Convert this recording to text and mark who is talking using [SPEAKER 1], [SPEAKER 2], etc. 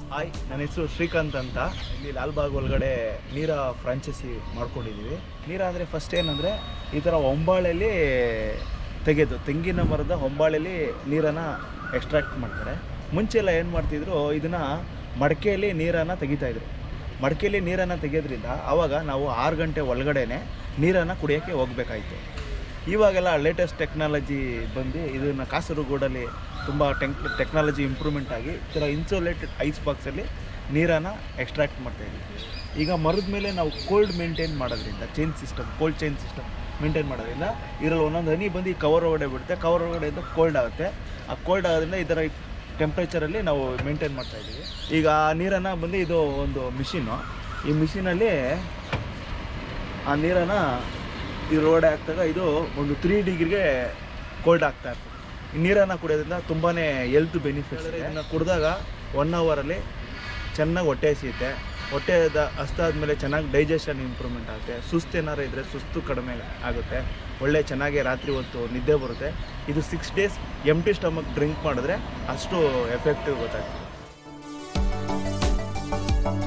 [SPEAKER 1] hi ನನ್ನ ಹೆಸರು ಶ್ರೀಕಾಂತ್ ಅಂತ ಇಲ್ಲಿ ಲಾಲ್ಬಾಗ್ ಒಳಗಡೆ ನೀರ ಫ್ರಾಂಚೈಸಿ ಮಾಡ್ಕೊಂಡಿದ್ದೀವಿ ನೀರ ಅಂದರೆ ಫಸ್ಟ್ ಏನಂದರೆ ಈ ಥರ ಹೊಂಬಾಳೆಯಲ್ಲಿ ತೆಗೆದು ತೆಂಗಿನ ಮರದ ಹೊಂಬಾಳೆಯಲ್ಲಿ ನೀರನ್ನು ಎಕ್ಸ್ಟ್ರಾಕ್ಟ್ ಮಾಡ್ತಾರೆ ಮುಂಚೆ ಎಲ್ಲ ಏನು ಮಾಡ್ತಿದ್ರು ಇದನ್ನು ಮಡಕೆಯಲ್ಲಿ ನೀರನ್ನು ತೆಗಿತಾಯಿದ್ರು ಮಡಕೆಯಲ್ಲಿ ನೀರನ್ನು ತೆಗೆಯೋದ್ರಿಂದ ಆವಾಗ ನಾವು ಆರು ಗಂಟೆ ಒಳಗಡೆನೆ ನೀರನ್ನು ಕುಡಿಯೋಕ್ಕೆ ಹೋಗಬೇಕಾಯ್ತು ಇವಾಗೆಲ್ಲ ಲೇಟೆಸ್ಟ್ ಟೆಕ್ನಾಲಜಿ ಬಂದು ಇದನ್ನು ಕಾಸರಗೋಡಲ್ಲಿ ತುಂಬ ಟೆಕ್ ಟೆಕ್ನಾಲಜಿ ಇಂಪ್ರೂವ್ಮೆಂಟ್ ಆಗಿ ಈ ಥರ ಇನ್ಸುಲೇಟೆಡ್ ಐಸ್ ಬಾಕ್ಸಲ್ಲಿ ನೀರನ್ನು ಎಕ್ಸ್ಟ್ರಾಕ್ಟ್ ಮಾಡ್ತಾಯಿದ್ವಿ ಈಗ ಮರದ ಮೇಲೆ ನಾವು ಕೋಲ್ಡ್ ಮೇಂಟೈನ್ ಮಾಡೋದ್ರಿಂದ chain system cold chain system maintain ಮಾಡೋದ್ರಿಂದ ಇದರಲ್ಲಿ ಒಂದೊಂದು ಹನಿ ಬಂದು ಕವರ್ ಒಳಗಡೆ ಬಿಡುತ್ತೆ ಕವರ್ ಒಳಗಡೆಯಿಂದ ಕೋಲ್ಡ್ ಆಗುತ್ತೆ ಆ ಕೋಲ್ಡ್ ಆಗೋದ್ರಿಂದ ಇದರ ಟೆಂಪ್ರೇಚರಲ್ಲಿ ನಾವು ಮೇಂಟೈನ್ ಮಾಡ್ತಾ ಇದ್ದೀವಿ ಈಗ ಆ ನೀರನ್ನು ಬಂದು ಇದು ಒಂದು ಮಿಷಿನ್ನು ಈ ಮಿಷಿನಲ್ಲಿ ಆ ನೀರನ್ನು ಇದ್ರೊಳಗಡೆ ಹಾಕಿದಾಗ ಇದು ಒಂದು ತ್ರೀ ಡಿಗ್ರಿಗೆ ಕೋಲ್ಡ್ ಆಗ್ತಾ ಇರ್ತದೆ ಈ ನೀರನ್ನು ಕುಡಿಯೋದ್ರಿಂದ ತುಂಬಾ ಹೆಲ್ತ್ ಬೆನಿಫಿಟ್ಸ್ ಇದನ್ನು ಕುಡಿದಾಗ ಒನ್ ಅವರಲ್ಲಿ ಚೆನ್ನಾಗಿ ಹೊಟ್ಟೆ ಹಸಿಯುತ್ತೆ ಹೊಟ್ಟೆ ಹಸ್ತಾದ್ಮೇಲೆ ಚೆನ್ನಾಗಿ ಡೈಜೆಷನ್ ಇಂಪ್ರೂವ್ಮೆಂಟ್ ಆಗುತ್ತೆ ಸುಸ್ತು ಏನಾರು ಇದ್ದರೆ ಸುಸ್ತು ಕಡಿಮೆ ಆಗುತ್ತೆ ಒಳ್ಳೆ ಚೆನ್ನಾಗಿ ರಾತ್ರಿ ಹೊತ್ತು ನಿದ್ದೆ ಬರುತ್ತೆ ಇದು six days empty stomach drink ಮಾಡಿದ್ರೆ ಅಷ್ಟು ಎಫೆಕ್ಟಿವ್ ಗೊತ್ತಾಗ್ತದೆ